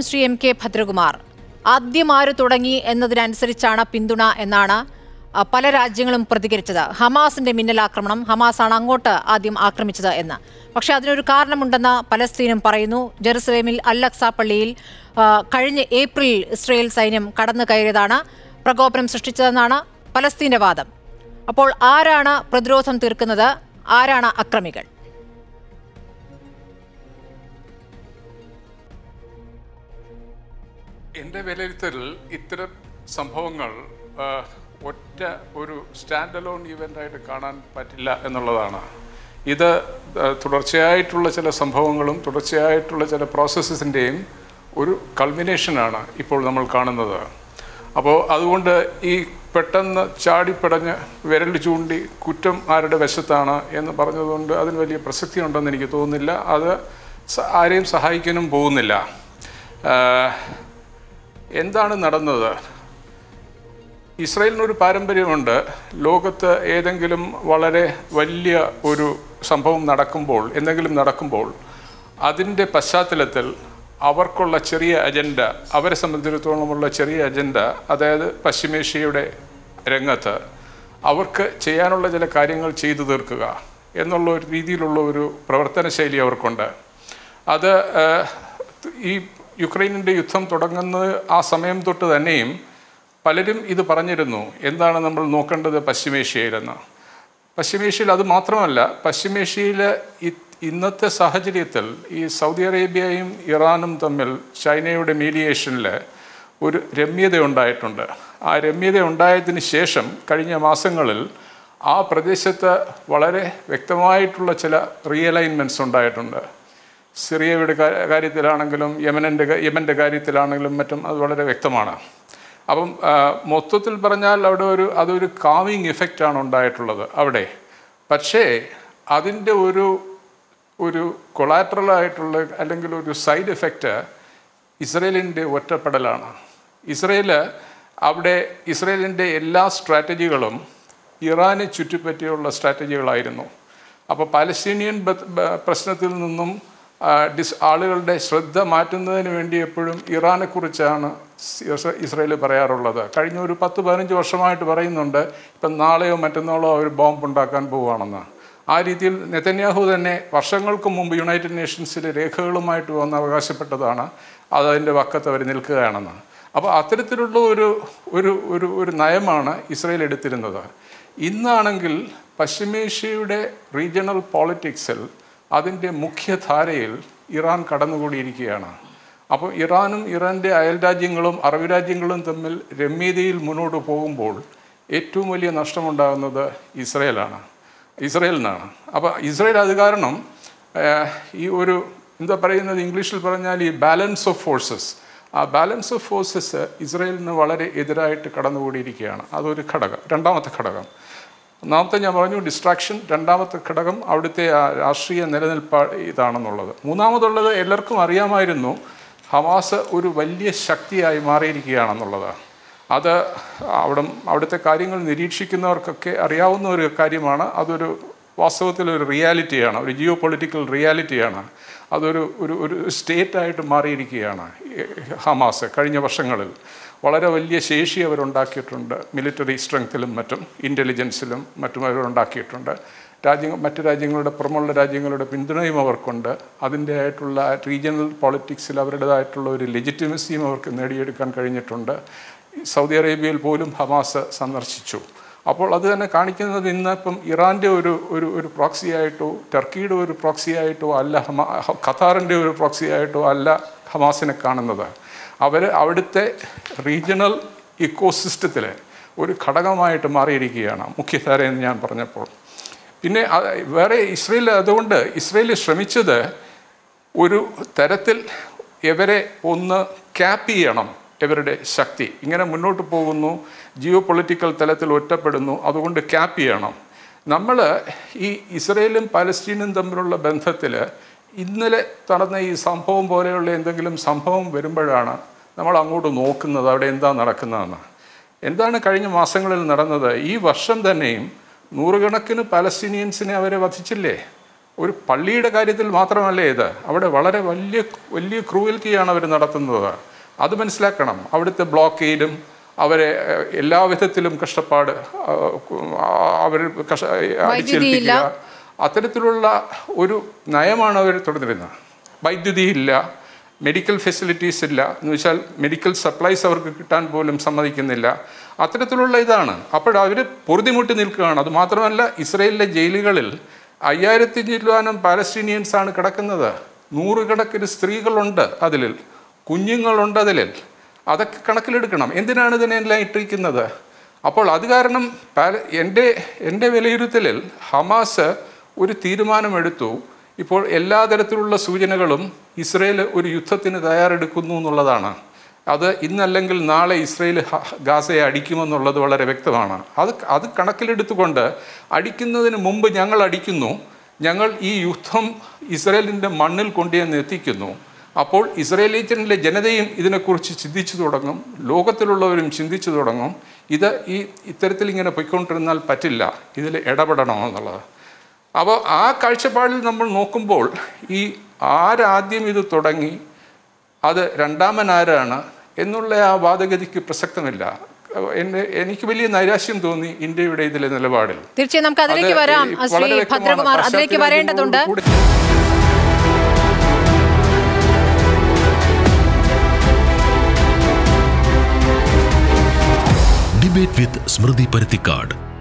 Shri M K Bhadrakumar ആദ്യം ആര് തുടങ്ങി എന്നതിനനുസരിച്ചാണ് പിന്തുണ എന്നാണ് ആ, പല രാജ്യങ്ങളും പ്രതികരിച്ചത് ഹമാസിന്റെ മിന്നലാക്രമണം ഹമാസാണ് അങ്ങോട്ട് ആദ്യം ആക്രമിച്ചത് എന്ന് പക്ഷേ അതിനൊരു കാരണമുണ്ടെന്ന് പലസ്തീനും പറയുന്നു ജെറുസലേമിൽ അല്ലക്സ പള്ളിയിൽ ആ, കഴിഞ്ഞ ഏപ്രിൽ ഇസ്രയേൽ സൈന്യം കടന്നു കയറിയതാണ് പ്രകോപനം സൃഷ്ടിച്ചതെന്നാണ് പലസ്തീന്റെ വാദം അപ്പോൾ ആരാണ് പ്രതിരോധം തീർക്കുന്നത് ആരാണ് അക്രമികൾ എൻ്റെ വിലയിരുത്തലിൽ ഇത്തരം സംഭവങ്ങൾ ആ, ഒറ്റ ഒരു സ്റ്റാൻഡ് അലോൺ ഇവൻ്റായിട്ട് കാണാൻ പറ്റില്ല എന്നുള്ളതാണ് ഇത് ആ, തുടർച്ചയായിട്ടുള്ള ചില സംഭവങ്ങളും തുടർച്ചയായിട്ടുള്ള ചില പ്രോസസ്സസിൻ്റെയും ഒരു കൾമിനേഷനാണ് ഇപ്പോൾ നമ്മൾ കാണുന്നത് അപ്പോൾ അതുകൊണ്ട് ഈ പെട്ടെന്ന് ചാടിപ്പടഞ്ഞ് വിരൽ ചൂണ്ടി കുറ്റം ആരുടെ വശത്താണ് എന്ന് പറഞ്ഞതുകൊണ്ട് അതിന് വലിയ പ്രസക്തി ഉണ്ടെന്ന് എനിക്ക് തോന്നുന്നില്ല അത് സ- ആരെയും സഹായിക്കാനും പോകുന്നില്ല ആ, എന്താണ് നടന്നത് ഇസ്രയേലിനൊരു പാരമ്പര്യമുണ്ട് ലോകത്ത് ഏതെങ്കിലും വളരെ വലിയ ഒരു സംഭവം നടക്കുമ്പോൾ എന്തെങ്കിലും നടക്കുമ്പോൾ അതിൻ്റെ പശ്ചാത്തലത്തിൽ അവർക്കുള്ള ചെറിയ അജണ്ട അവരെ സംബന്ധിച്ചിടത്തോളമുള്ള ചെറിയ അജണ്ട അതായത് പശ്ചിമേഷ്യയുടെ രംഗത്ത് അവർക്ക് ചെയ്യാനുള്ള ചില കാര്യങ്ങൾ ചെയ്തു തീർക്കുക എന്നുള്ള ഒരു രീതിയിലുള്ള ഒരു പ്രവർത്തന ശൈലി അവർക്കുണ്ട് അത് ഏഹ്, ഈ യുക്രൈനിൻ്റെ യുദ്ധം തുടങ്ങുന്നത് ആ സമയം തൊട്ട് തന്നെയും പലരും ഇത് പറഞ്ഞിരുന്നു എന്താണ് നമ്മൾ നോക്കേണ്ടത് പശ്ചിമേഷ്യയിലെന്ന് പശ്ചിമേഷ്യയിൽ അത് മാത്രമല്ല പശ്ചിമേഷ്യയിൽ ഇന്നത്തെ സാഹചര്യത്തിൽ ഈ സൗദി അറേബ്യയും ഇറാനും തമ്മിൽ ചൈനയുടെ മീഡിയേഷനിൽ ഒരു രമ്യത ഉണ്ടായിട്ടുണ്ട് ആ രമ്യത ഉണ്ടായതിന് ശേഷം കഴിഞ്ഞ മാസങ്ങളിൽ ആ പ്രദേശത്ത് വളരെ വ്യക്തമായിട്ടുള്ള ചില റിയലൈൻമെൻറ്റ്സ് ഉണ്ടായിട്ടുണ്ട് സിറിയയുടെ കാ- കാര്യത്തിലാണെങ്കിലും യമനൻ്റെ യമൻ്റെ കാര്യത്തിലാണെങ്കിലും മറ്റും അത് വളരെ വ്യക്തമാണ് അപ്പം ആ, മൊത്തത്തിൽ പറഞ്ഞാൽ അവിടെ ഒരു അതൊരു കാമിങ് ഇഫക്റ്റാണ് ഉണ്ടായിട്ടുള്ളത് അവിടെ പക്ഷേ അതിൻ്റെ ഒരു ഒരു കൊളാറ്ററലായിട്ടുള്ള അല്ലെങ്കിൽ ഒരു സൈഡ് എഫക്റ്റ് ഇസ്രയേലിൻ്റെ ഒറ്റപ്പെടലാണ് ഇസ്രയേൽ അവിടെ ഇസ്രയേലിൻ്റെ എല്ലാ സ്ട്രാറ്റജികളും ഇറാനെ ചുറ്റിപ്പറ്റിയുള്ള സ്ട്രാറ്റജികളായിരുന്നു അപ്പോൾ പാലസ്തീനിയൻ ബ- ബ- പ്രശ്നത്തിൽ നിന്നും ആ, ഡിസ് ആളുകളുടെ ശ്രദ്ധ മാറ്റുന്നതിന് വേണ്ടി എപ്പോഴും ഇറാനെക്കുറിച്ചാണ് ഇസ്ര- ഇസ്രയേൽ പറയാറുള്ളത് കഴിഞ്ഞ ഒരു പത്ത് പതിനഞ്ച് വർഷമായിട്ട് പറയുന്നുണ്ട് ഇപ്പം നാളെയോ മറ്റന്നാളോ അവർ ബോംബ് ഉണ്ടാക്കാൻ പോവുകയാണെന്ന് ആ രീതിയിൽ നെതന്യാഹു തന്നെ വർഷങ്ങൾക്ക് മുമ്പ് യുണൈറ്റഡ് നേഷൻസിലെ രേഖകളുമായിട്ട് വന്ന് അവകാശപ്പെട്ടതാണ് അതതിൻ്റെ വക്കത്ത് അവർ നിൽക്കുകയാണെന്ന് അപ്പോൾ അത്തരത്തിലുള്ള ഒരു ഒരു ഒരു ഒരു നയമാണ് ഇസ്രയേൽ എടുത്തിരുന്നത് ഇന്നാണെങ്കിൽ പശ്ചിമേഷ്യയുടെ റീജിയണൽ പോളിറ്റിക്സിൽ അതിൻ്റെ മുഖ്യധാരയിൽ ഇറാൻ കടന്നുകൂടിയിരിക്കുകയാണ് അപ്പോൾ ഇറാനും ഇറാൻ്റെ അയൽരാജ്യങ്ങളും അറബ് രാജ്യങ്ങളും തമ്മിൽ രമ്യതയിൽ മുന്നോട്ട് പോകുമ്പോൾ ഏറ്റവും വലിയ നഷ്ടമുണ്ടാകുന്നത് ഇസ്രയേലാണ് ഇസ്രയേലിനാണ് അപ്പോൾ ഇസ്രയേൽ അത് കാരണം ഏഹ്, ഈ ഒരു എന്താ പറയുന്നത് ഇംഗ്ലീഷിൽ പറഞ്ഞാൽ ഈ ബാലൻസ് ഓഫ് ഫോഴ്സസ് ആ ബാലൻസ് ഓഫ് ഫോഴ്സസ് ഇസ്രയേലിന് വളരെ എതിരായിട്ട് കടന്നുകൂടിയിരിക്കുകയാണ് അതൊരു ഘടകം രണ്ടാമത്തെ ഘടകം ഒന്നാമത്തെ ഞാൻ പറഞ്ഞു ഡിസ്ട്രാക്ഷൻ രണ്ടാമത്തെ ഘടകം അവിടുത്തെ ആ രാഷ്ട്രീയ നിലനിൽപ്പ് ഇതാണെന്നുള്ളത് മൂന്നാമതുള്ളത് എല്ലാവർക്കും അറിയാമായിരുന്നു ഹമാസ് ഒരു വലിയ ശക്തിയായി മാറിയിരിക്കുകയാണെന്നുള്ളത് അത് അവിടെ അവിടുത്തെ കാര്യങ്ങൾ നിരീക്ഷിക്കുന്നവർക്കൊക്കെ അറിയാവുന്ന ഒരു കാര്യമാണ് അതൊരു വാസ്തവത്തിൽ ഒരു റിയാലിറ്റിയാണ് ഒരു ജിയോ പൊളിറ്റിക്കൽ റിയാലിറ്റിയാണ് അതൊരു ഒരു ഒരു സ്റ്റേറ്റായിട്ട് മാറിയിരിക്കുകയാണ് ഈ ഹമാസ് കഴിഞ്ഞ വർഷങ്ങളിൽ വളരെ വലിയ ശേഷി അവരുണ്ടാക്കിയിട്ടുണ്ട് മിലിറ്ററി സ്ട്രെങ്ത്തിലും മറ്റും ഇൻ്റലിജൻസിലും മറ്റും അവരുണ്ടാക്കിയിട്ടുണ്ട് രാജ്യങ്ങൾ മറ്റ് രാജ്യങ്ങളുടെ പുറമുള്ള രാജ്യങ്ങളുടെ പിന്തുണയും അവർക്കുണ്ട് അതിൻ്റെ ആയിട്ടുള്ള റീജിയണൽ പോളിറ്റിക്സിൽ അവരുടേതായിട്ടുള്ള ഒരു ലെജിറ്റിമസിയും അവർക്ക് നേടിയെടുക്കാൻ കഴിഞ്ഞിട്ടുണ്ട് സൗദി അറേബ്യയിൽ പോലും ഹമാസ് സന്ദർശിച്ചു അപ്പോൾ അത് തന്നെ കാണിക്കുന്നത് ഇന്ന് ഇപ്പം ഇറാൻ്റെ ഒരു ഒരു ഒരു പ്രോക്സി ആയിട്ടോ ടർക്കിയുടെ ഒരു പ്രോക്സി ആയിട്ടോ അല്ല ഹമാ ഖത്താറിൻ്റെ ഒരു പ്രോക്സി ആയിട്ടോ അല്ല ഹമാസിനെ കാണുന്നത് അവർ അവിടുത്തെ റീജിയണൽ ഇക്കോസിസ്റ്റത്തിലെ ഒരു ഘടകമായിട്ട് മാറിയിരിക്കുകയാണ് മുഖ്യധാര എന്ന് ഞാൻ പറഞ്ഞപ്പോൾ പിന്നെ അത് വേറെ ഇസ്രയേൽ അതുകൊണ്ട് ഇസ്രയേൽ ശ്രമിച്ചത് ഒരു തരത്തിൽ ഇവരെ ഒന്ന് ക്യാപ്പ് ചെയ്യണം ഇവരുടെ ശക്തി ഇങ്ങനെ മുന്നോട്ട് പോകുന്നു ജിയോ പൊളിറ്റിക്കൽ തലത്തിൽ ഒറ്റപ്പെടുന്നു അതുകൊണ്ട് ക്യാപ്പ് ചെയ്യണം നമ്മൾ ഈ ഇസ്രയേലും പലസ്തീനും തമ്മിലുള്ള ബന്ധത്തിൽ ഇന്നലെ നടന്ന ഈ സംഭവം പോലെയുള്ള എന്തെങ്കിലും സംഭവം വരുമ്പോഴാണ് നമ്മൾ അങ്ങോട്ട് നോക്കുന്നത് അവിടെ എന്താ നടക്കുന്നതെന്ന് എന്താണ് കഴിഞ്ഞ മാസങ്ങളിൽ നടന്നത് ഈ വർഷം തന്നെയും നൂറുകണക്കിന് പലസ്തീനിയൻസിനെ അവരെ വധിച്ചില്ലേ ഒരു പള്ളിയുടെ കാര്യത്തിൽ മാത്രമല്ല ഇത് അവിടെ വളരെ വലിയ വലിയ ക്രൂവൽറ്റിയാണ് അവർ നടത്തുന്നത് അത് മനസ്സിലാക്കണം അവിടുത്തെ ബ്ലോക്കേഡും അവരെ ഏഹ്, എല്ലാ വിധത്തിലും കഷ്ടപ്പാട് അവർ കഷ അടിച്ചേൽപ്പിക്കുക അത്തരത്തിലുള്ള ഒരു നയമാണ് അവർ തുടരുന്നത് വൈദ്യുതി ഇല്ല മെഡിക്കൽ ഫെസിലിറ്റീസ് ഇല്ല എന്ന് വെച്ചാൽ മെഡിക്കൽ സപ്ലൈസ് അവർക്ക് കിട്ടാൻ പോലും സമ്മതിക്കുന്നില്ല അത്തരത്തിലുള്ള ഇതാണ് അപ്പോൾ അവർ പൊറുതിമുട്ടി നിൽക്കുകയാണ് അത് മാത്രമല്ല ഇസ്രയേലിലെ ജയിലുകളിൽ അയ്യായിരത്തി ചില്ലുവാനും പാലസ്തീനിയൻസ് ആണ് കിടക്കുന്നത് നൂറുകണക്കിന് സ്ത്രീകളുണ്ട് അതിൽ കുഞ്ഞുങ്ങളുണ്ട് അതിൽ അതൊക്കെ കണക്കിലെടുക്കണം എന്തിനാണ് ഇതിനെല്ലാം ഇട്ടിരിക്കുന്നത് അപ്പോൾ അത് കാരണം പാല എൻ്റെ എൻ്റെ വിലയിരുത്തലിൽ ഹമാസ് ഒരു തീരുമാനമെടുത്തു ഇപ്പോൾ എല്ലാ തരത്തിലുള്ള സൂചനകളും ഇസ്രയേൽ ഒരു യുദ്ധത്തിന് തയ്യാറെടുക്കുന്നു എന്നുള്ളതാണ് അത് ഇന്നല്ലെങ്കിൽ നാളെ ഇസ്രയേൽ ഹ- ഗാസയെ അടിക്കുമെന്നുള്ളത് വളരെ വ്യക്തമാണ് അത് അത് കണക്കിലെടുത്തുകൊണ്ട് അടിക്കുന്നതിന് മുമ്പ് ഞങ്ങൾ അടിക്കുന്നു ഞങ്ങൾ ഈ യുദ്ധം ഇസ്രയേലിൻ്റെ മണ്ണിൽ കൊണ്ടുവന്ന് എത്തിക്കുന്നു അപ്പോൾ ഇസ്രയേലിയറ്റിലെ ജനതയും ഇതിനെക്കുറിച്ച് ചിന്തിച്ചു തുടങ്ങും ലോകത്തിലുള്ളവരും ചിന്തിച്ചു തുടങ്ങും ഇത് ഈ ഇത്തരത്തിൽ ഇങ്ങനെ പൊയ്ക്കൊണ്ടിരുന്നാൽ പറ്റില്ല ഇതിൽ ഇടപെടണമെന്നുള്ളത് അപ്പോൾ ആ കാഴ്ചപ്പാടിൽ നമ്മൾ നോക്കുമ്പോൾ ഈ ആരാദ്യം ഇത് തുടങ്ങി അത് രണ്ടാമൻ ആരാണ് എന്നുള്ള ആ വാദഗതിക്ക് പ്രസക്തമില്ല എന്നെ എനിക്ക് വലിയ നൈരാശ്യം തോന്നി ഇന്ത്യയുടെ ഇതിലെ നിലപാടിൽ തീർച്ചയായും നമുക്ക് അതിലേക്ക് അത് വരാം ഈ ശ്രീ വളരെ വ്യക്തമാണ്. ഭദ്രകുമാർ അതിലേക്ക് പശ്ചാത്തലം വരേണ്ടതുണ്ട് കൂടി ഡിബേറ്റ് വിത്ത് സ്മൃതി പരുത്തിക്കാട്